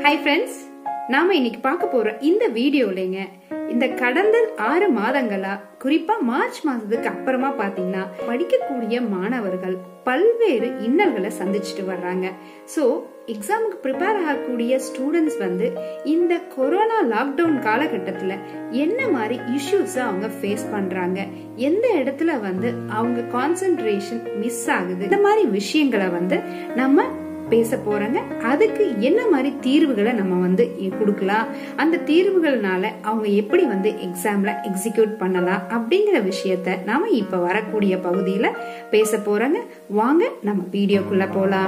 hi friends நாம இன்னைக்கு பார்க்க போற இந்த வீடியோலங்க இந்த கடந்த ஆறு மாதங்களா குறிப்பா மார்ச் மாசத்துக்கு அப்புறமா பாத்தீங்கன்னா படிக்கக்கூடிய மாணவர்கள் பல்வேறு இன்னல்களை சந்திச்சுட்டு வர்றாங்க சோ எக்ஸாமுக்கு ப்ரிப்பேர் ஆகக்கூடிய ஸ்டூடெண்ட்ஸ் வந்து இந்த கொரோனா லாக்டவுன் காலகட்டத்துல என்ன மாதிரி இஷ்யூஸ் அவங்க ஃபேஸ் பண்றாங்க எந்த இடத்துல வந்து அவங்க கான்சென்ட்ரேஷன் மிஸ் ஆகுது இந்த மாதிரி விஷயங்களை வந்து நம்ம பேச போறேங்க அதுக்கு என்ன மாதிரி தீர்வுகளை நம்ம வந்து கொடுக்கலாம் அந்த தீர்வுகள்னால அவங்க எப்படி வந்து எக்ஸாம்ல எக்ஸிக்யூட் பண்ணலாம் அப்படிங்கிற விஷயத்த நாம இப்ப வரக்கூடிய பகுதியில பேச போறோங்க வாங்க நம்ம வீடியோக்குள்ள போலாம்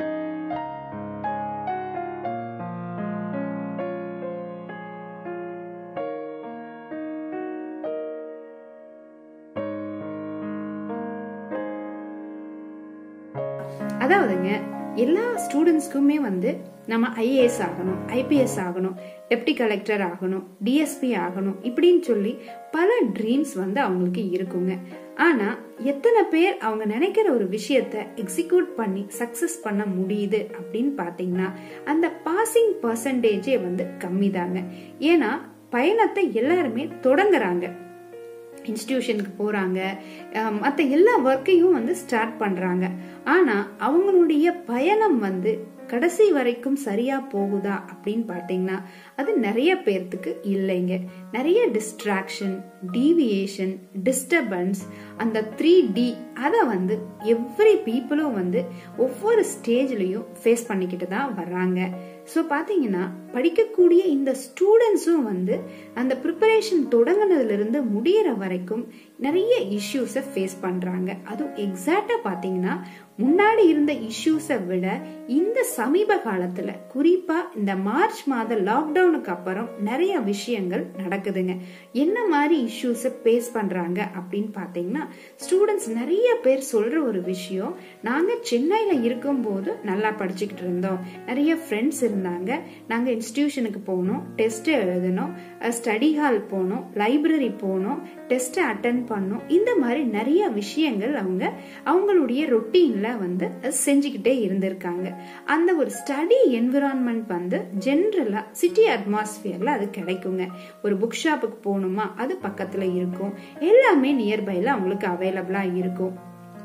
அதாவதுங்க எல்லா ஸ்டூடெண்ட்ஸ்க்குமே வந்து நம்ம ஐஏஎஸ் ஆகணும் ஐபிஎஸ் ஆகணும் டெப்டி கலெக்டர் ஆகணும் டிஎஸ்பி ஆகணும் இப்படின்னு சொல்லி பல ட்ரீம்ஸ் வந்து அவங்களுக்கு இருக்குங்க ஆனா எத்தனை பேர் அவங்க நினைக்கிற ஒரு விஷயத்த எக்ஸிக்யூட் பண்ணி சக்சஸ் பண்ண முடியுது அப்படின்னு பாத்தீங்கன்னா அந்த பாசிங் பர்சன்டேஜே வந்து கம்மி தாங்க ஏன்னா பயணத்தை எல்லாருமே தொடங்குறாங்க இன்ஸ்டிடியூஷனுக்கு போறாங்க மற்ற எல்லா ஒர்க்கையும் வந்து ஸ்டார்ட் பண்றாங்க ஆனா அவங்களுடைய பயணம் வந்து கடைசி வரைக்கும் சரியா போகுதா அப்படின்னு பாத்தீங்கன்னா அது நிறைய பேர்த்துக்கு இல்லைங்க நிறைய டிஸ்ட்ராக்ஷன் டீவியேஷன் டிஸ்டர்பன்ஸ் அந்த த்ரீ டி அதை வந்து எவ்ரி பீப்புளும் வந்து ஒவ்வொரு ஸ்டேஜ்லயும் ஃபேஸ் பண்ணிக்கிட்டு தான் வர்றாங்க ஸோ பார்த்தீங்கன்னா படிக்கக்கூடிய இந்த ஸ்டூடெண்ட்ஸும் வந்து அந்த ப்ரிப்பரேஷன் தொடங்கினதுல இருந்து முடியற வரைக்கும் நிறைய இஷ்யூஸை ஃபேஸ் பண்றாங்க அதுவும் எக்ஸாக்டா பார்த்தீங்கன்னா முன்னாடி இருந்த இஷ்யூஸை விட இந்த சமீப காலத்துல குறிப்பா இந்த மார்ச் மாத லாக்டவுனுக்கு அப்புறம் நிறைய விஷயங்கள் நடக்குதுங்க என்ன மாதிரி இஷ்யூஸை ஃபேஸ் பண்றாங்க அப்படின்னு பாத்தீங்கன்னா ஸ்டூடெண்ட்ஸ் நிறைய பேர் சொல்ற ஒரு விஷயம் நாங்க சென்னையில இருக்கும்போது நல்லா படிச்சுக்கிட்டு இருந்தோம் நிறைய ஃப்ரெண்ட்ஸ் இருந்தாங்க நாங்க இன்ஸ்டிடியூஷனுக்கு போனோம் டெஸ்ட் எழுதணும் ஸ்டடி ஹால் போனோம் லைப்ரரி போனோம் டெஸ்ட் அட்டன் பண்ணோம் இந்த மாதிரி நிறைய விஷயங்கள் அவங்க அவங்களுடைய ரொட்டீன்ல வந்து செஞ்சுக்கிட்டே இருந்திருக்காங்க அந்த ஒரு ஸ்டடி என்விரான்மெண்ட் வந்து ஜென்ரலா சிட்டி அட்மாஸ்பியர்ல அது கிடைக்குங்க ஒரு புக் ஷாப்புக்கு போகணுமா அது பக்கத்துல இருக்கும் எல்லாமே நியர்பைல அவங்களுக்கு அவைலபிளா இருக்கும்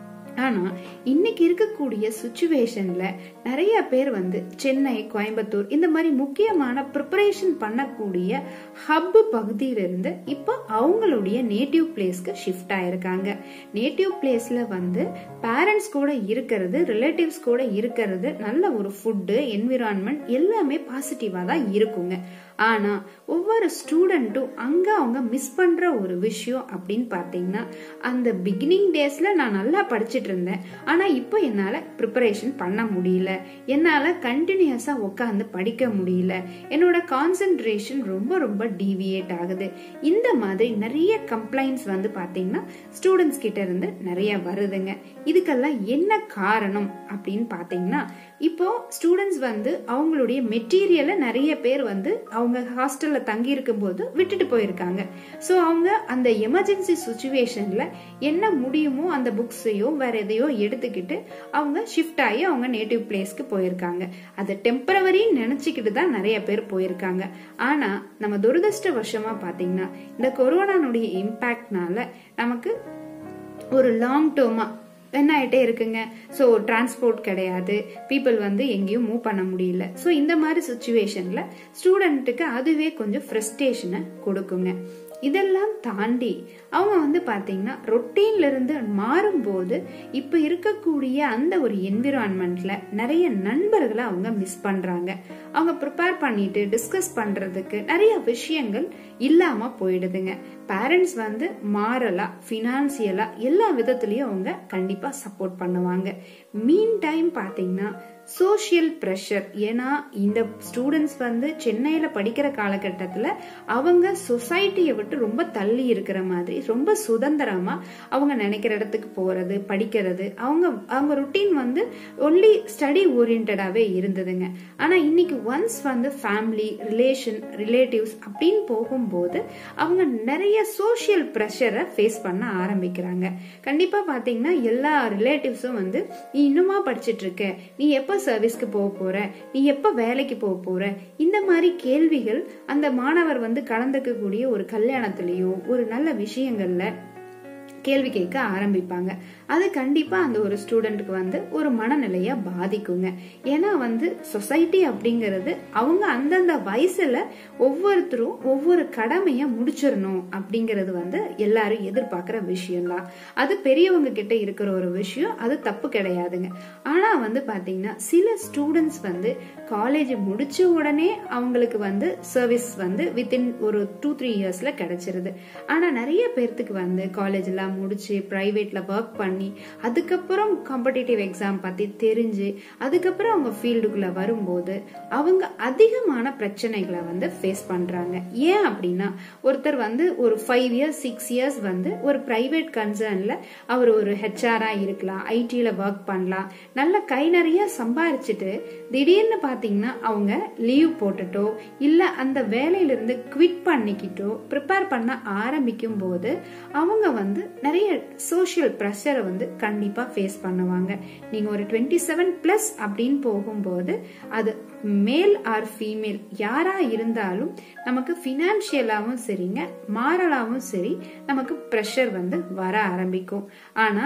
ஆனா இன்னைக்கு இருக்கக்கூடிய சுச்சுவேஷன்ல நிறைய பேர் வந்து சென்னை கோயம்புத்தூர் இந்த மாதிரி முக்கியமான ப்ரிப்பரேஷன் பண்ணக்கூடிய ஹப் பகுதியிலிருந்து இப்போ அவங்களுடைய நேட்டிவ் பிளேஸ்க்கு ஷிஃப்ட் ஆயிருக்காங்க நேட்டிவ் பிளேஸ்ல வந்து பேரண்ட்ஸ் கூட இருக்கிறது ரிலேட்டிவ்ஸ் கூட இருக்கிறது நல்ல ஒரு ஃபுட்டு என்விரான்மெண்ட் எல்லாமே பாசிட்டிவா தான் இருக்குங்க ஆனா ஒவ்வொரு ஸ்டூடெண்ட்டும் அங்க அவங்க மிஸ் பண்ற ஒரு விஷயம் அப்படின்னு பாத்தீங்கன்னா அந்த பிகினிங் டேஸ்ல நான் நல்லா படிச்சுட்டு இருந்தேன் ஆனா இப்போ என்னால ப்ரிப்பரேஷன் பண்ண முடியல என்னால கண்டினியூஸா உட்காந்து படிக்க முடியல என்னோட கான்சென்ட்ரேஷன் ரொம்ப ரொம்ப டீவியேட் ஆகுது இந்த மாதிரி நிறைய கம்ப்ளைண்ட்ஸ் வந்து பாத்தீங்கன்னா ஸ்டூடெண்ட்ஸ் கிட்ட இருந்து நிறைய வருதுங்க இதுக்கெல்லாம் என்ன காரணம் அப்படின்னு பாத்தீங்கன்னா இப்போ ஸ்டூடெண்ட்ஸ் வந்து அவங்களுடைய மெட்டீரியலை நிறைய பேர் வந்து அவங்க ஹாஸ்டல்ல தங்கி இருக்கும் போது விட்டுட்டு போயிருக்காங்க ஸோ அவங்க அந்த எமர்ஜென்சி சுச்சுவேஷன்ல என்ன முடியுமோ அந்த புக்ஸையோ வேற எதையோ எடுத்துக்கிட்டு அவங்க ஷிஃப்ட் ஆகி அவங்க நேட்டிவ் பிளேஸ்க்கு போயிருக்காங்க அதை டெம்பரவரின்னு நினைச்சுக்கிட்டு தான் நிறைய பேர் போயிருக்காங்க ஆனா நம்ம துரதிருஷ்டவசமா பாத்தீங்கன்னா இந்த கொரோனானுடைய இம்பாக்ட்னால நமக்கு ஒரு லாங் டேர்மா என்ன ஆயிட்டே இருக்குங்க ஸோ டிரான்ஸ்போர்ட் கிடையாது பீப்புள் வந்து எங்கேயும் மூவ் பண்ண முடியல ஸோ இந்த மாதிரி சுச்சுவேஷன்ல ஸ்டூடெண்ட்டுக்கு அதுவே கொஞ்சம் ஃப்ரஸ்ட்ரேஷனை கொடுக்குங்க இதெல்லாம் தாண்டி அவங்க வந்து பாத்தீங்கன்னா ரொட்டீன்ல இருந்து மாறும்போது இப்ப இருக்கக்கூடிய அந்த ஒரு என்விரான்மெண்ட்ல நிறைய நண்பர்களை அவங்க மிஸ் பண்றாங்க அவங்க ப்ரிப்பேர் பண்ணிட்டு டிஸ்கஸ் பண்றதுக்கு நிறைய விஷயங்கள் இல்லாம போயிடுதுங்க பேரண்ட்ஸ் வந்து மாறலா பினான்சியலா எல்லா விதத்திலயும் அவங்க கண்டிப்பா சப்போர்ட் பண்ணுவாங்க மீன் டைம் பாத்தீங்கன்னா சோசியல் ப்ரெஷர் ஏன்னா இந்த ஸ்டூடெண்ட்ஸ் வந்து சென்னையில படிக்கிற காலகட்டத்துல அவங்க சொசைட்டியை விட்டு ரொம்ப தள்ளி இருக்கிற மாதிரி ரொம்ப சுதந்திரமா அவங்க நினைக்கிற இடத்துக்கு போறது படிக்கிறது அவங்க அவங்க ருட்டீன் வந்து ஒன்லி ஸ்டடி ஓரியன்டாவே இருந்ததுங்க ஆனா இன்னைக்கு ஒன்ஸ் வந்து ஃபேமிலி ரிலேஷன் ரிலேட்டிவ்ஸ் அப்படின்னு போகும்போது அவங்க நிறைய சோசியல் ப்ரெஷரை ஃபேஸ் பண்ண ஆரம்பிக்கிறாங்க கண்டிப்பா பாத்தீங்கன்னா எல்லா ரிலேட்டிவ்ஸும் வந்து நீ இன்னுமா படிச்சிட்டு இருக்க நீ எப்ப சர்வீஸ்க்கு போக போற நீ எப்ப வேலைக்கு போக போற இந்த மாதிரி கேள்விகள் அந்த மாணவர் வந்து கலந்துக்கக்கூடிய ஒரு கல்யாணத்திலயோ ஒரு நல்ல விஷயங்கள்ல கேள்வி கேட்க ஆரம்பிப்பாங்க அது கண்டிப்பா அந்த ஒரு ஸ்டூடெண்ட்டுக்கு வந்து ஒரு மனநிலைய பாதிக்குங்க ஏன்னா வந்து சொசைட்டி அப்படிங்கிறது அவங்க அந்தந்த வயசுல ஒவ்வொருத்தரும் ஒவ்வொரு கடமைய முடிச்சிடணும் அப்படிங்கிறது வந்து எல்லாரும் எதிர்பார்க்கிற விஷயம்தான் அது பெரியவங்க கிட்ட இருக்கிற ஒரு விஷயம் அது தப்பு கிடையாதுங்க ஆனா வந்து பாத்தீங்கன்னா சில ஸ்டூடெண்ட்ஸ் வந்து காலேஜ் முடிச்ச உடனே அவங்களுக்கு வந்து சர்வீஸ் வந்து வித்தின் ஒரு டூ த்ரீ இயர்ஸ்ல கிடைச்சிருது ஆனா நிறைய பேர்த்துக்கு வந்து காலேஜ் எல்லாம் முடிச்சு பிரைவேட்ல ஒர்க் பண்ணி அதுக்கப்புறம் காம்படிட்டிவ் எக்ஸாம் பத்தி தெரிஞ்சு அதுக்கப்புறம் அவங்க ஃபீல்டுக்குள்ள வரும்போது அவங்க அதிகமான பிரச்சனைகளை வந்து ஃபேஸ் பண்றாங்க ஏன் அப்படின்னா ஒருத்தர் வந்து ஒரு ஃபைவ் இயர்ஸ் சிக்ஸ் இயர்ஸ் வந்து ஒரு பிரைவேட் கன்சர்ன்ல அவர் ஒரு ஹெச்ஆரா இருக்கலாம் ஐடில ஒர்க் பண்ணலாம் நல்ல கை நிறைய சம்பாரிச்சுட்டு திடீர்னு பாத்தீங்கன்னா அவங்க லீவ் போட்டுட்டோ இல்ல அந்த வேலையில இருந்து குவிட் பண்ணிக்கிட்டோ ப்ரிப்பேர் பண்ண ஆரம்பிக்கும் போது அவங்க வந்து நிறைய சோஷியல் ப்ரெஷரை வந்து கண்டிப்பா ஃபேஸ் பண்ணுவாங்க நீங்க ஒரு டுவெண்ட்டி செவன் பிளஸ் அப்படின்னு போகும்போது அது மேல் ஆர் ஃபீமேல் யாரா இருந்தாலும் நமக்கு பினான்சியலாவும் சரிங்க மாரலாவும் சரி நமக்கு ப்ரெஷர் வந்து வர ஆரம்பிக்கும் ஆனா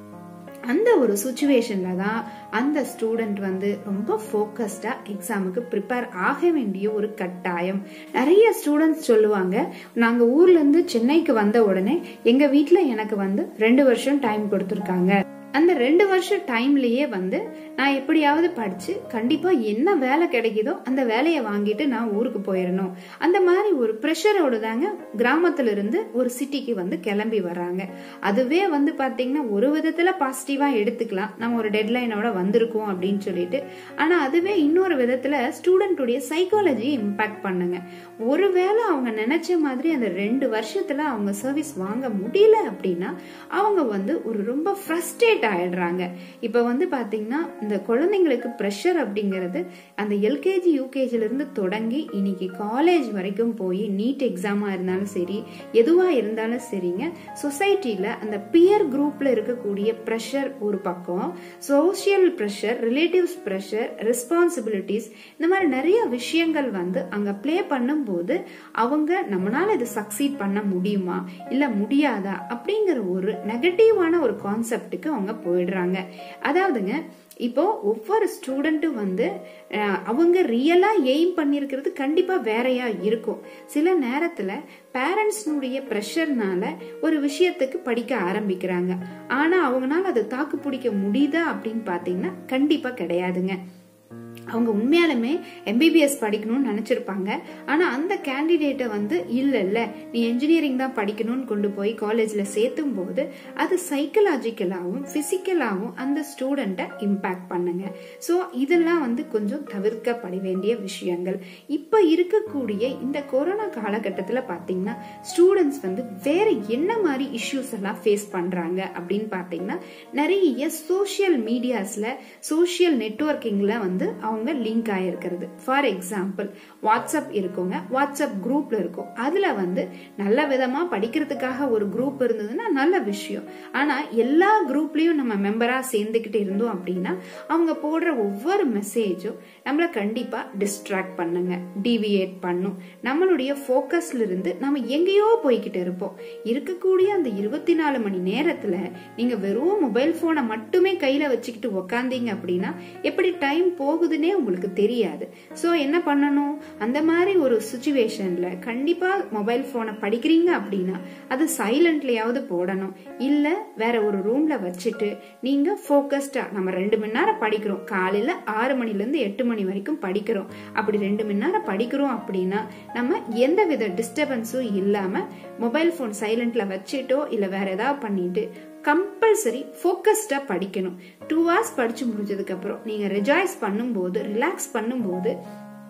அந்த ஒரு சுச்சுவேஷன்ல தான் அந்த ஸ்டூடெண்ட் வந்து ரொம்ப ஃபோக்கஸ்டா எக்ஸாமுக்கு ப்ரிப்பேர் ஆக வேண்டிய ஒரு கட்டாயம் நிறைய ஸ்டூடெண்ட்ஸ் சொல்லுவாங்க நாங்க ஊர்ல இருந்து சென்னைக்கு வந்த உடனே எங்க வீட்ல எனக்கு வந்து ரெண்டு வருஷம் டைம் கொடுத்துருக்காங்க அந்த ரெண்டு வருஷம் டைம்லயே வந்து நான் எப்படியாவது படிச்சு கண்டிப்பா என்ன வேலை கிடைக்குதோ அந்த வேலையை வாங்கிட்டு நான் ஊருக்கு போயிடணும் அந்த மாதிரி ஒரு ப்ரெஷரோடு தாங்க கிராமத்துல இருந்து ஒரு சிட்டிக்கு வந்து கிளம்பி வராங்க அதுவே வந்து பாத்தீங்கன்னா ஒரு விதத்துல பாசிட்டிவா எடுத்துக்கலாம் நம்ம ஒரு டெட்லைனோட வந்திருக்கோம் அப்படின்னு சொல்லிட்டு ஆனா அதுவே இன்னொரு விதத்துல ஸ்டூடெண்டுடைய சைக்காலஜி இம்பாக்ட் பண்ணுங்க ஒருவேளை அவங்க நினைச்ச மாதிரி அந்த ரெண்டு வருஷத்துல அவங்க சர்வீஸ் வாங்க முடியல அப்படின்னா அவங்க வந்து ஒரு ரொம்ப ஃப்ரஸ்ட்ரேட் ஆயிடுறாங்க இப்ப வந்து பாத்தீங்கன்னா இந்த குழந்தைங்களுக்கு ப்ரெஷர் அப்படிங்கிறது அந்த எல்கேஜி யூகேஜில இருந்து தொடங்கி இன்னைக்கு காலேஜ் வரைக்கும் போய் நீட் எக்ஸாமா இருந்தாலும் சரி எதுவா இருந்தாலும் சரிங்க சொசைட்டில அந்த பியர் குரூப்ல இருக்கக்கூடிய ப்ரெஷர் ஒரு பக்கம் social pressure relatives pressure responsibilities இந்த மாதிரி நிறைய விஷயங்கள் வந்து அங்க பிளே பண்ணும்போது அவங்க நம்மளால இது சக்சீட் பண்ண முடியுமா இல்ல முடியாதா அப்படிங்கிற ஒரு நெகட்டிவான ஒரு கான்செப்டுக்கு அவங்க போயிடுறாங்க அதாவதுங்க இப்போ ஒவ்வொரு ஸ்டூடெண்ட்டும் வந்து அவங்க ரியலா எய்ம் பண்ணிருக்கிறது கண்டிப்பா வேறையா இருக்கும் சில நேரத்துல பேரண்ட்ஸ்னுடைய ப்ரெஷர்னால ஒரு விஷயத்துக்கு படிக்க ஆரம்பிக்கிறாங்க ஆனா அவங்களால அதை தாக்கு பிடிக்க முடியுதா அப்படின்னு பாத்தீங்கன்னா கண்டிப்பா கிடையாதுங்க அவங்க உண்மையாலுமே எம்பிபிஎஸ் படிக்கணும்னு நினைச்சிருப்பாங்க ஆனா அந்த கேண்டிடேட்டை வந்து இல்ல இல்ல நீ என்ஜினியரிங் தான் படிக்கணும்னு கொண்டு போய் காலேஜ்ல சேர்த்தும் போது அது சைக்கலாஜிக்கலாவும் பிசிக்கலாவும் அந்த ஸ்டூடெண்ட்டை இம்பாக்ட் பண்ணுங்க ஸோ இதெல்லாம் வந்து கொஞ்சம் தவிர்க்கப்பட வேண்டிய விஷயங்கள் இப்ப இருக்கக்கூடிய இந்த கொரோனா காலகட்டத்தில் பாத்தீங்கன்னா ஸ்டூடெண்ட்ஸ் வந்து வேற என்ன மாதிரி இஷ்யூஸ் எல்லாம் ஃபேஸ் பண்றாங்க அப்படின்னு பாத்தீங்கன்னா நிறைய சோசியல் மீடியாஸ்ல சோசியல் நெட்ஒர்க்கிங்ல வந்து அவங்க லிங்க் ஆயிருக்கிறது ஃபார் எக்ஸாம்பிள் வாட்ஸ்அப் இருக்குங்க வாட்ஸ்அப் குரூப்ல இருக்கும் அதுல வந்து நல்ல விதமா படிக்கிறதுக்காக ஒரு குரூப் இருந்ததுன்னா நல்ல விஷயம் ஆனா எல்லா குரூப்லயும் நம்ம மெம்பரா சேர்ந்துகிட்டு இருந்தோம் அப்படின்னா அவங்க போடுற ஒவ்வொரு மெசேஜும் நம்மள கண்டிப்பா டிஸ்ட்ராக்ட் பண்ணுங்க டிவியேட் பண்ணும் நம்மளுடைய போக்கஸ்ல இருந்து நம்ம எங்கேயோ போய்கிட்டு இருப்போம் இருக்கக்கூடிய அந்த இருபத்தி நாலு மணி நேரத்துல நீங்க வெறும் மொபைல் போனை மட்டுமே கையில வச்சுக்கிட்டு உக்காந்தீங்க அப்படின்னா எப்படி டைம் போகுதுன்னே உங்களுக்கு தெரியாது ஸோ என்ன பண்ணணும் அந்த மாதிரி ஒரு சுச்சுவேஷன்ல கண்டிப்பா மொபைல் போனை படிக்கிறீங்க அப்படின்னா அது சைலண்ட்லயாவது போடணும் இல்ல வேற ஒரு ரூம்ல வச்சுட்டு நீங்க போக்கஸ்டா நம்ம ரெண்டு மணி நேரம் படிக்கிறோம் காலையில ஆறு மணில இருந்து எட்டு மணி வரைக்கும் படிக்கிறோம் அப்படி ரெண்டு மணி நேரம் படிக்கிறோம் அப்படின்னா நம்ம எந்த வித டிஸ்டர்பன்ஸும் இல்லாம மொபைல் போன் சைலண்ட்ல வச்சுட்டோ இல்ல வேற ஏதாவது பண்ணிட்டு கம்பல்சரி ஃபோக்கஸ்டா படிக்கணும் டூ ஹவர்ஸ் படிச்சு முடிஞ்சதுக்கு அப்புறம் நீங்க ரிஜாய்ஸ் பண்ணும்போது ரிலாக்ஸ் பண்ணும்போது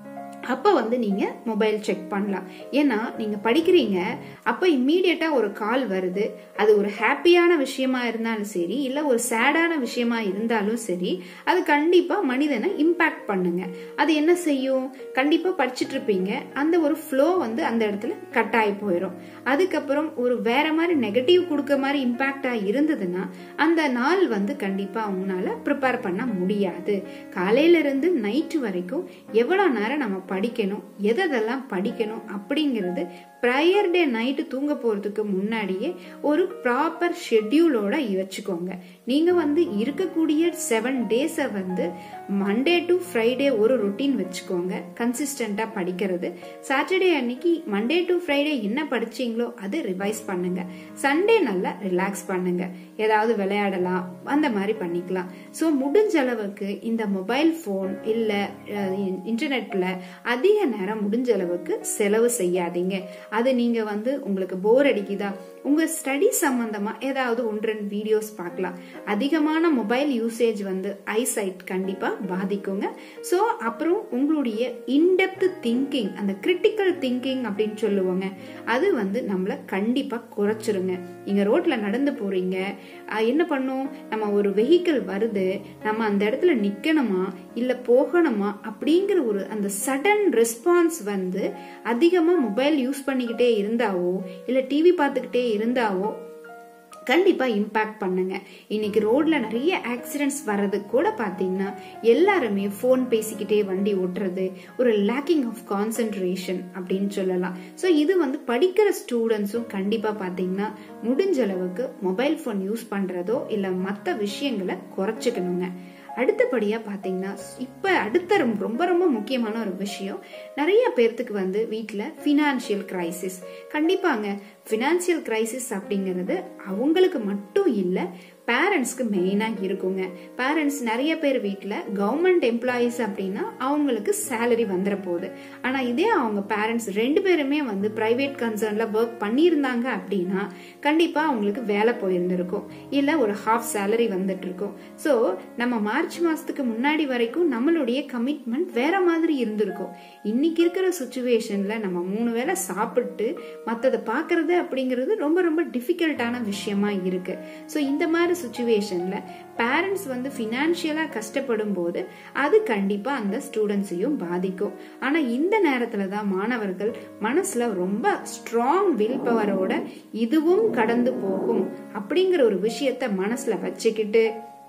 அப்போ வந்து நீங்க மொபைல் செக் பண்ணலாம் ஏன்னா நீங்க படிக்கிறீங்க அப்போ இம்மீடியட்டா ஒரு கால் வருது அது ஒரு ஹாப்பியான விஷயமா இருந்தாலும் சரி இல்ல ஒரு சேடான விஷயமா இருந்தாலும் சரி அது கண்டிப்பா மனிதனை இம்பாக்ட் பண்ணுங்க அது என்ன செய்யும் கண்டிப்பா படிச்சுட்டு இருப்பீங்க அந்த ஒரு ஃப்ளோ வந்து அந்த இடத்துல கட் ஆகி போயிடும் அதுக்கப்புறம் ஒரு வேற மாதிரி நெகட்டிவ் கொடுக்க மாதிரி இம்பாக்டா இருந்ததுன்னா அந்த நாள் வந்து கண்டிப்பா அவங்களால ப்ரிப்பேர் பண்ண முடியாது காலையில இருந்து நைட்டு வரைக்கும் எவ்வளவு நேரம் நம்ம படிக்கணும் எதெல்லாம் படிக்கணும் அப்படிங்கிறது ப்ரையர் டே நைட்டு தூங்க போறதுக்கு முன்னாடியே ஒரு ப்ராப்பர் ஷெட்யூலோட வச்சுக்கோங்க நீங்க வந்து இருக்கக்கூடிய செவன் டேஸை வந்து மண்டே டு ஃப்ரைடே ஒரு ரொட்டீன் வச்சுக்கோங்க கன்சிஸ்டண்டா படிக்கிறது சாட்டர்டே அன்னைக்கு மண்டே டு ஃப்ரைடே என்ன படிச்சீங்களோ அது ரிவைஸ் பண்ணுங்க சண்டே நல்லா ரிலாக்ஸ் பண்ணுங்க ஏதாவது விளையாடலாம் அந்த மாதிரி பண்ணிக்கலாம் ஸோ முடிஞ்ச அளவுக்கு இந்த மொபைல் ஃபோன் இல்ல இன்டர்நெட்ல அதிக நேரம் முடிஞ்ச அளவுக்கு செலவு செய்யாதீங்க அது நீங்க வந்து உங்களுக்கு போர் அடிக்குதா உங்க ஸ்டடி சம்பந்தமா ஏதாவது ஒன்று ரெண்டு வீடியோஸ் பார்க்கலாம் அதிகமான மொபைல் யூசேஜ் வந்து ஐசைட் கண்டிப்பா பாதிக்குங்க ஸோ அப்புறம் உங்களுடைய இன்டெப்த் திங்கிங் அந்த கிரிட்டிக்கல் திங்கிங் அப்படின்னு சொல்லுவாங்க அது வந்து நம்மள கண்டிப்பா குறைச்சிருங்க நீங்க ரோட்ல நடந்து போறீங்க என்ன பண்ணும் நம்ம ஒரு வெஹிக்கிள் வருது நம்ம அந்த இடத்துல நிக்கணுமா இல்ல போகணுமா அப்படிங்கிற ஒரு அந்த சடன் ரெஸ்பான்ஸ் வந்து அதிகமா மொபைல் யூஸ் பண்ணிக்கிட்டே இருந்தாவோ இல்ல டிவி பார்த்துக்கிட்டே இருந்தாவோ கண்டிப்பா இம்பாக்ட் பண்ணுங்க இன்னைக்கு ரோட்ல நிறைய ஆக்சிடென்ட்ஸ் வர்றது கூட பாத்தீங்கன்னா எல்லாருமே போன் பேசிக்கிட்டே வண்டி ஓட்டுறது ஒரு லேக்கிங் ஆஃப் கான்சென்ட்ரேஷன் அப்படின்னு சொல்லலாம் ஸோ இது வந்து படிக்கிற ஸ்டூடெண்ட்ஸும் கண்டிப்பா பாத்தீங்கன்னா முடிஞ்ச அளவுக்கு மொபைல் போன் யூஸ் பண்றதோ இல்ல மற்ற விஷயங்களை குறைச்சிக்கணுங்க அடுத்தபடியா பாத்தீங்கன்னா இப்ப அடுத்த ரொம்ப ரொம்ப முக்கியமான ஒரு விஷயம் நிறைய பேர்த்துக்கு வந்து வீட்டுல பினான்சியல் கிரைசிஸ் கண்டிப்பாங்க பினான்சியல் கிரைசிஸ் அப்படிங்கிறது அவங்களுக்கு மட்டும் இல்ல பேரண்ட்ஸ்க்கு மெயினா இருக்குங்க பேரண்ட்ஸ் நிறைய பேர் வீட்டுல கவர்மெண்ட் எம்ப்ளாயிஸ் அப்படின்னா அவங்களுக்கு சேலரி வந்துட போகுது ஆனா இதே அவங்க பேரண்ட்ஸ் ரெண்டு பேருமே வந்து பிரைவேட் கன்சர்ன்ல ஒர்க் பண்ணியிருந்தாங்க அப்படின்னா கண்டிப்பா அவங்களுக்கு வேலை போயிருந்திருக்கும் இல்ல ஒரு ஹாஃப் சேலரி வந்துட்டு இருக்கும் ஸோ நம்ம மார்ச் மாசத்துக்கு முன்னாடி வரைக்கும் நம்மளுடைய கமிட்மெண்ட் வேற மாதிரி இருந்திருக்கும் இன்னைக்கு இருக்கிற சுச்சுவேஷன்ல நம்ம மூணு வேளை சாப்பிட்டு மத்ததை பாக்குறது அப்படிங்கிறது ரொம்ப ரொம்ப டிஃபிகல்ட்டான விஷயமா இருக்கு ஸோ இந்த மாதிரி சுச்சுவேஷன்ல பேரண்ட்ஸ் வந்து பினான்சியலா கஷ்டப்படும் போது அது கண்டிப்பா அந்த ஸ்டூடெண்ட்ஸையும் பாதிக்கும் ஆனா இந்த நேரத்துல தான் மாணவர்கள் மனசுல ரொம்ப ஸ்ட்ராங் வில் பவரோட இதுவும் கடந்து போகும் அப்படிங்கிற ஒரு விஷயத்த மனசுல வச்சுக்கிட்டு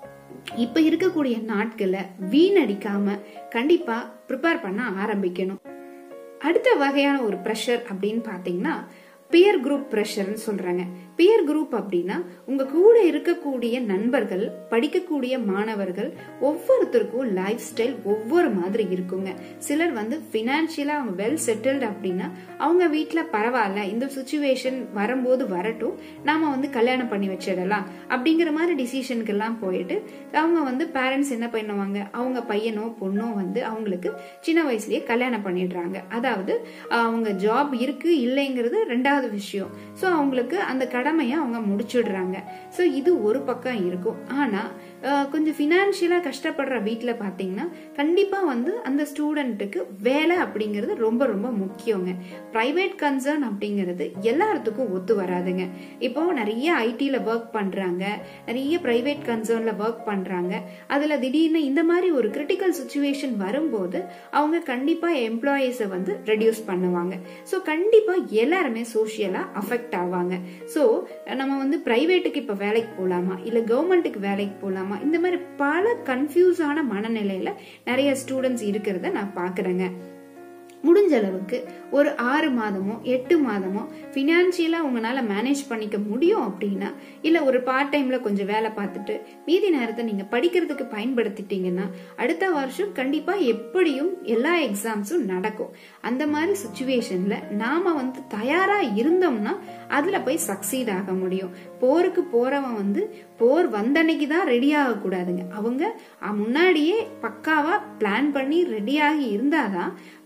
இப்ப இருக்கக்கூடிய நாட்களை வீணடிக்காம கண்டிப்பா ப்ரிப்பேர் பண்ண ஆரம்பிக்கணும் அடுத்த வகையான ஒரு ப்ரெஷர் அப்படின்னு பாத்தீங்கன்னா பியர் குரூப் ப்ரெஷர்னு சொல்றாங்க பியர் குரூப் அப்படின்னா உங்க கூட இருக்கக்கூடிய நண்பர்கள் படிக்கக்கூடிய மாணவர்கள் ஒவ்வொருத்தருக்கும் லைஃப் ஸ்டைல் ஒவ்வொரு மாதிரி இருக்குங்க சிலர் வந்து பினான்சியலா அவங்க வெல் செட்டில்டு அப்படின்னா அவங்க வீட்டுல பரவாயில்ல இந்த சுச்சுவேஷன் வரும்போது வரட்டும் நாம வந்து கல்யாணம் பண்ணி வச்சிடலாம் அப்படிங்கிற மாதிரி டிசிஷனுக்கு எல்லாம் போயிட்டு அவங்க வந்து பேரண்ட்ஸ் என்ன பண்ணுவாங்க அவங்க பையனோ பொண்ணோ வந்து அவங்களுக்கு சின்ன வயசுலயே கல்யாணம் பண்ணிடுறாங்க அதாவது அவங்க ஜாப் இருக்கு இல்லைங்கிறது ரெண்டாவது விஷயம் ஸோ அவங்களுக்கு அந்த கடமையை அவங்க முடிச்சிடுறாங்க ஸோ இது ஒரு பக்கம் இருக்கும் ஆனா கொஞ்சம் ஃபினான்ஷியலா கஷ்டப்படுற வீட்டில் பார்த்தீங்கன்னா கண்டிப்பா வந்து அந்த ஸ்டூடெண்ட்டுக்கு வேலை அப்படிங்கிறது ரொம்ப ரொம்ப முக்கியங்க பிரைவேட் கன்சர்ன் அப்படிங்கிறது எல்லாத்துக்கும் ஒத்து வராதுங்க இப்போ நிறைய ஐடில ஒர்க் பண்றாங்க நிறைய பிரைவேட் கன்சர்ன்ல ஒர்க் பண்றாங்க அதுல திடீர்னு இந்த மாதிரி ஒரு கிரிட்டிக்கல் சுச்சுவேஷன் வரும்போது அவங்க கண்டிப்பா எம்ப்ளாயீஸை வந்து ரெடியூஸ் பண்ணுவாங்க ஸோ கண்டிப்பா எல்லாருமே சோசியலா அஃபெக்ட் ஆவாங்க ஸோ நம்ம வந்து பிரைவேட்டுக்கு இப்ப வேலைக்கு போலாமா இல்ல கவர்மெண்ட்டுக்கு வேலைக்கு போலாமா இந்த மாதிரி பல கன்ஃபியூஸான மனநிலையில நிறைய ஸ்டூடெண்ட்ஸ் இருக்கிறத நான் பாக்குறேங்க முடிஞ்ச அளவுக்கு ஒரு ஆறு மாதமோ எட்டு மாதமோ ஃபினான்ஷியலா உங்களால மேனேஜ் பண்ணிக்க முடியும் அப்படின்னா இல்ல ஒரு பார்ட் டைம்ல கொஞ்சம் வேலை பார்த்துட்டு மீதி நேரத்தை நீங்க படிக்கிறதுக்கு பயன்படுத்திட்டீங்கன்னா அடுத்த வருஷம் கண்டிப்பா எப்படியும் எல்லா எக்ஸாம்ஸும் நடக்கும் அந்த மாதிரி சுச்சுவேஷன்ல நாம வந்து தயாரா இருந்தோம்னா அதுல போய் சக்சீட் ஆக முடியும் போருக்கு போறவன் வந்து போர் வந்தன்னைக்கு தான் ரெடி ஆக கூடாதுங்க அவங்க முன்னாடியே பக்காவா பிளான் பண்ணி ரெடியாகி இருந்தாதான்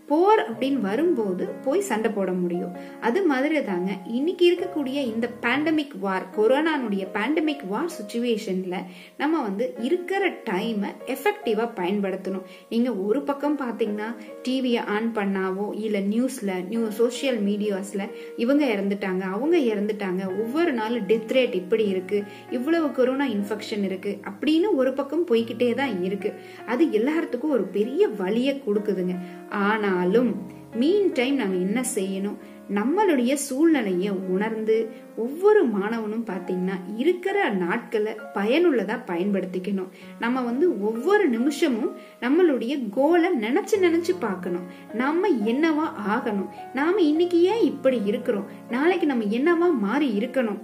போர் அப்படின்னு வரும்போது போய் சண்டை போட முடியும் அது மாதிரி தாங்க இன்னைக்கு இருக்கக்கூடிய இந்த பேண்டமிக் வார் கொரோனானுடைய பேண்டமிக் வார் சுச்சுவேஷன்ல நம்ம வந்து இருக்கிற டைமை எஃபெக்டிவா பயன்படுத்தணும் நீங்க ஒரு பக்கம் பாத்தீங்கன்னா டிவியை ஆன் பண்ணாவோ இல்ல நியூஸ்ல நியூ சோசியல் மீடியாஸ்ல இவங்க இறந்துட்டாங்க அவங்க இறந்துட்டாங்க ஒவ்வொரு நாள் டெத் ரேட் இப்படி இருக்கு இவ்வளவு கொரோனா இன்ஃபெக்ஷன் இருக்கு அப்படின்னு ஒரு பக்கம் போய்கிட்டே தான் இருக்கு அது எல்லாத்துக்கும் ஒரு பெரிய வழியை கொடுக்குதுங்க ஆனாலும் மீன் டைம் நம்ம என்ன செய்யணும் நம்மளுடைய சூழ்நிலைய உணர்ந்து ஒவ்வொரு மாணவனும் பாத்தீங்கன்னா இருக்கிற நாட்களை பயனுள்ளதா பயன்படுத்திக்கணும் நம்ம வந்து ஒவ்வொரு நிமிஷமும் நம்மளுடைய கோலை நினைச்சு நினைச்சு பார்க்கணும் நம்ம என்னவா ஆகணும் நாம இன்னைக்கு ஏன் இப்படி இருக்கிறோம் நாளைக்கு நம்ம என்னவா மாறி இருக்கணும்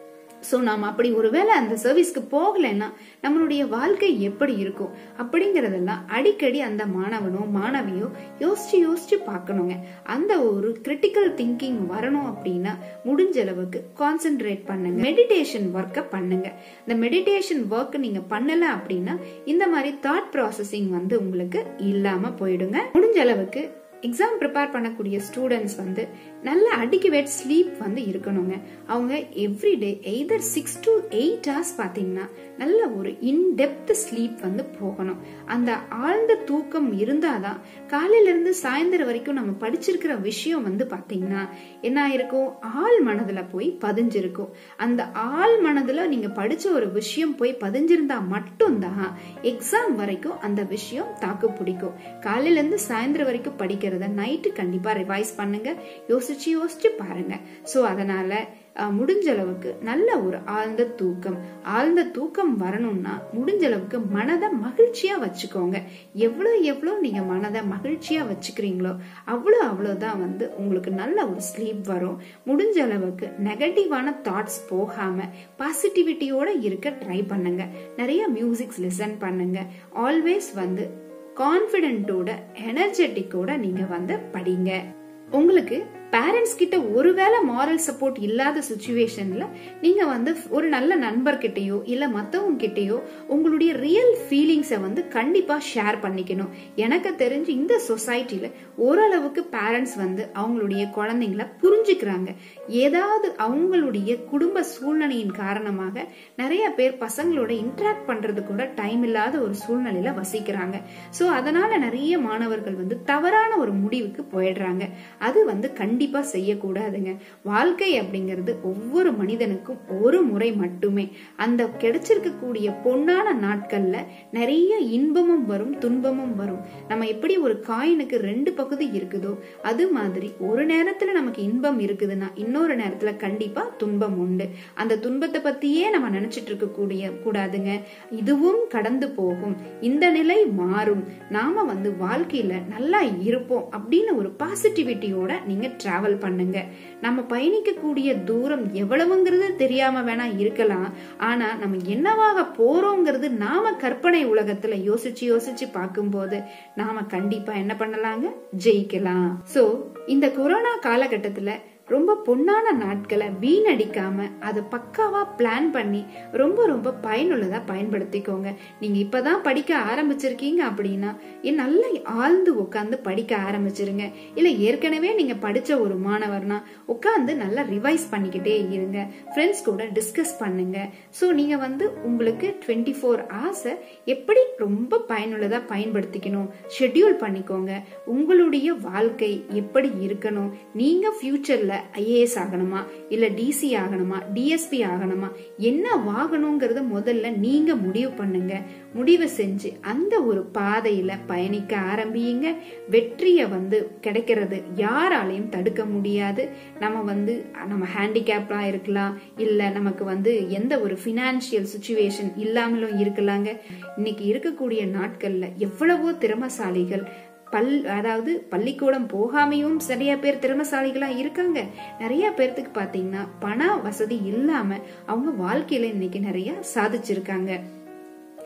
ஸோ நாம் அப்படி ஒருவேளை அந்த சர்வீஸ்க்கு போகலைன்னா நம்மளுடைய வாழ்க்கை எப்படி இருக்கும் அப்படிங்கறதெல்லாம் அடிக்கடி அந்த மாணவனோ மாணவியோ யோசிச்சு யோசிச்சு பார்க்கணுங்க அந்த ஒரு கிரிட்டிக்கல் திங்கிங் வரணும் அப்படின்னா முடிஞ்ச அளவுக்கு கான்சென்ட்ரேட் பண்ணுங்க மெடிடேஷன் ஒர்க்கை பண்ணுங்க இந்த மெடிடேஷன் ஒர்க் நீங்க பண்ணல அப்படின்னா இந்த மாதிரி தாட் ப்ராசஸிங் வந்து உங்களுக்கு இல்லாம போயிடுங்க முடிஞ்ச அளவுக்கு எக்ஸாம் ப்ரிப்பேர் பண்ணக்கூடிய ஸ்டூடெண்ட்ஸ் வந்து நல்ல அடிக்குவேட் ஸ்லீப் வந்து இருக்கணுங்க அவங்க everyday either six to eight hours பார்த்தீங்கன்னா நல்ல ஒரு இன்டெப்த் ஸ்லீப் வந்து போகணும் அந்த ஆழ்ந்த தூக்கம் இருந்தாதான் காலையில இருந்து சாயந்தரம் வரைக்கும் நம்ம படிச்சிருக்கிற விஷயம் வந்து பாத்தீங்கன்னா என்ன ஆயிருக்கும் ஆள் மனதுல போய் பதிஞ்சிருக்கும் அந்த ஆள் மனதுல நீங்க படிச்ச ஒரு விஷயம் போய் பதிஞ்சிருந்தா மட்டும்தான் எக்ஸாம் வரைக்கும் அந்த விஷயம் தாக்கு பிடிக்கும் காலையில இருந்து சாயந்தரம் வரைக்கும் படிக்கிறத நைட்டு கண்டிப்பா ரிவைஸ் பண்ணுங்க யோசிச்சு யோசிச்சு பாருங்க சோ அதனால முடிஞ்ச அளவுக்கு நல்ல ஒரு ஆழ்ந்த தூக்கம் ஆழ்ந்த தூக்கம் வரணும்னா முடிஞ்ச அளவுக்கு மனதை மகிழ்ச்சியா வச்சுக்கோங்க எவ்வளவு எவ்வளவு நீங்க மனதை மகிழ்ச்சியா வச்சுக்கிறீங்களோ அவ்வளோ அவ்வளவுதான் வந்து உங்களுக்கு நல்ல ஒரு ஸ்லீப் வரும் முடிஞ்ச அளவுக்கு நெகட்டிவான தாட்ஸ் போகாம பாசிட்டிவிட்டியோட இருக்க ட்ரை பண்ணுங்க நிறைய மியூசிக்ஸ் லிசன் பண்ணுங்க ஆல்வேஸ் வந்து கான்பிடென்ட்டோட எனர்ஜெட்டிக்கோட நீங்க வந்து படிங்க உங்களுக்கு பேரண்ட்ஸ் கிட்ட ஒருவேளை மாரல் சப்போர்ட் இல்லாத சுச்சுவேஷன்ல நீங்க வந்து ஒரு நல்ல நண்பர்கிட்டயோ இல்ல மத்தவங்க கிட்டயோ உங்களுடைய ரியல் ஃபீலிங்ஸை வந்து கண்டிப்பா ஷேர் பண்ணிக்கணும் எனக்கு தெரிஞ்சு இந்த சொசைட்டில ஓரளவுக்கு பேரண்ட்ஸ் வந்து அவங்களுடைய குழந்தைங்கள புரிஞ்சுக்கிறாங்க ஏதாவது அவங்களுடைய குடும்ப சூழ்நிலையின் காரணமாக நிறைய பேர் பசங்களோட இன்டராக்ட் பண்றது கூட டைம் இல்லாத ஒரு சூழ்நிலையில வசிக்கிறாங்க சோ அதனால நிறைய மாணவர்கள் வந்து தவறான ஒரு முடிவுக்கு போயிடுறாங்க அது வந்து கண்டிப்பா செய்யக்கூடாதுங்க வாழ்க்கை அப்படிங்கிறது ஒவ்வொரு மனிதனுக்கும் ஒரு முறை மட்டுமே அந்த கிடைச்சிருக்கக்கூடிய பொன்னான நாட்கள்ல நிறைய இன்பமும் வரும் துன்பமும் வரும் நம்ம எப்படி ஒரு காயினுக்கு ரெண்டு பகுதி இருக்குதோ அது மாதிரி ஒரு நேரத்துல நமக்கு இன்பம் இருக்குதுன்னா இன்னொரு நேரத்துல கண்டிப்பா துன்பம் உண்டு அந்த துன்பத்தை பத்தியே நம்ம நினைச்சிட்டு இருக்க கூடிய கூடாதுங்க இதுவும் கடந்து போகும் இந்த நிலை மாறும் நாம வந்து வாழ்க்கையில நல்லா இருப்போம் அப்படின்னு ஒரு பாசிட்டிவிட்டியோட நீங்க டிராவல் பண்ணுங்க நம்ம பயணிக்கக்கூடிய தூரம் எவ்வளவுங்கிறது தெரியாம வேணா இருக்கலாம் ஆனா நம்ம என்னவாக போறோங்கிறது நாம கற்பனை உலகத்துல யோசிச்சு யோசிச்சு பார்க்கும்போது நாம கண்டிப்பா என்ன பண்ணலாங்க ஜெயிக்கலாம் சோ இந்த கொரோனா காலகட்டத்துல ரொம்ப பொன்னான நாட்களை வீணடிக்காம அதை பக்காவா பிளான் பண்ணி ரொம்ப ரொம்ப பயனுள்ளதா பயன்படுத்திக்கோங்க நீங்க இப்பதான் படிக்க ஆரம்பிச்சிருக்கீங்க அப்படின்னா நல்லா ஆழ்ந்து உட்காந்து படிக்க ஆரம்பிச்சிருங்க இல்ல ஏற்கனவே நீங்க படிச்ச ஒரு மாணவர்னா உட்காந்து நல்லா ரிவைஸ் பண்ணிக்கிட்டே இருங்க ஃப்ரெண்ட்ஸ் கூட டிஸ்கஸ் பண்ணுங்க ஸோ நீங்க வந்து உங்களுக்கு டுவெண்ட்டி ஃபோர் ஹவர்ஸை எப்படி ரொம்ப பயனுள்ளதா பயன்படுத்திக்கணும் ஷெட்யூல் பண்ணிக்கோங்க உங்களுடைய வாழ்க்கை எப்படி இருக்கணும் நீங்க ஃபியூச்சர்ல ஐஏஎஸ் ஆகணுமா இல்ல டிசி ஆகணுமா டிஎஸ்பி ஆகணுமா என்ன வாகனங்கிறத முதல்ல நீங்க முடிவு பண்ணுங்க முடிவு செஞ்சு அந்த ஒரு பாதையில பயணிக்க ஆரம்பியுங்க வெற்றிய வந்து கிடைக்கிறது யாராலையும் தடுக்க முடியாது நம்ம வந்து நம்ம ஹேண்டிகேப்டா இருக்கலாம் இல்ல நமக்கு வந்து எந்த ஒரு பினான்சியல் சுச்சுவேஷன் இல்லாமலும் இருக்கலாங்க இன்னைக்கு இருக்கக்கூடிய நாட்கள்ல எவ்வளவோ திறமசாலிகள் பல் அதாவது பள்ளிக்கூடம் போகாமையும் நிறைய பேர் திறமசாலிகளா இருக்காங்க நிறைய பேர்த்துக்கு பாத்தீங்கன்னா பண வசதி இல்லாம அவங்க வாழ்க்கையில இன்னைக்கு நிறைய சாதிச்சிருக்காங்க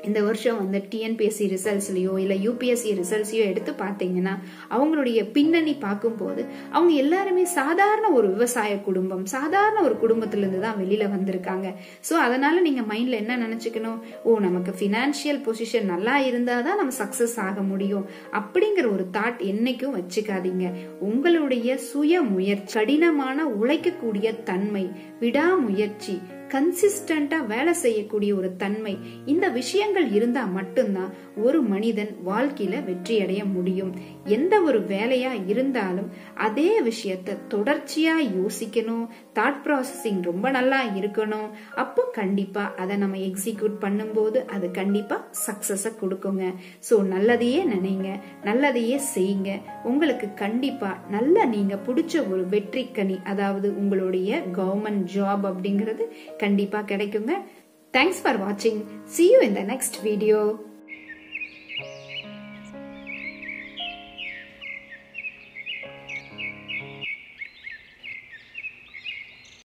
இந்த வருஷம் வந்து டிஎன்பிஎஸ்சி ரிசல்ட்ஸ்லயோ இல்ல யூபிஎஸ்சி ரிசல்ட்ஸையோ எடுத்து பார்த்தீங்கன்னா அவங்களுடைய பின்னணி பார்க்கும்போது அவங்க எல்லாருமே சாதாரண ஒரு விவசாய குடும்பம் சாதாரண ஒரு குடும்பத்துல இருந்து தான் வெளியில வந்திருக்காங்க சோ அதனால நீங்க மைண்ட்ல என்ன நினைச்சுக்கணும் ஓ நமக்கு பினான்சியல் பொசிஷன் நல்லா இருந்தாதான் நம்ம சக்சஸ் ஆக முடியும் அப்படிங்கிற ஒரு தாட் என்னைக்கும் வச்சுக்காதீங்க உங்களுடைய சுய முயற்சி கடினமான உழைக்கக்கூடிய தன்மை விடாமுயற்சி கன்சிஸ்டண்டா வேலை செய்யக்கூடிய ஒரு தன்மை இந்த விஷயங்கள் இருந்தா மட்டும்தான் ஒரு மனிதன் வாழ்க்கையில வெற்றி அடைய முடியும் எந்த ஒரு வேலையா இருந்தாலும் அதே விஷயத்த தொடர்ச்சியா யோசிக்கணும் தாட் ப்ராசஸிங் ரொம்ப நல்லா இருக்கணும் அப்போ கண்டிப்பா அதை நம்ம எக்ஸிக்யூட் பண்ணும்போது அது கண்டிப்பா சக்சஸ கொடுக்குங்க சோ நல்லதையே நினைங்க நல்லதையே செய்யுங்க உங்களுக்கு கண்டிப்பா நல்ல நீங்க பிடிச்ச ஒரு வெற்றி கனி அதாவது உங்களுடைய கவர்மெண்ட் ஜாப் அப்படிங்கிறது கண்டிப்பா கிடைக்குங்க தேங்க்ஸ் ஃபார் வாட்சிங் see you in the next video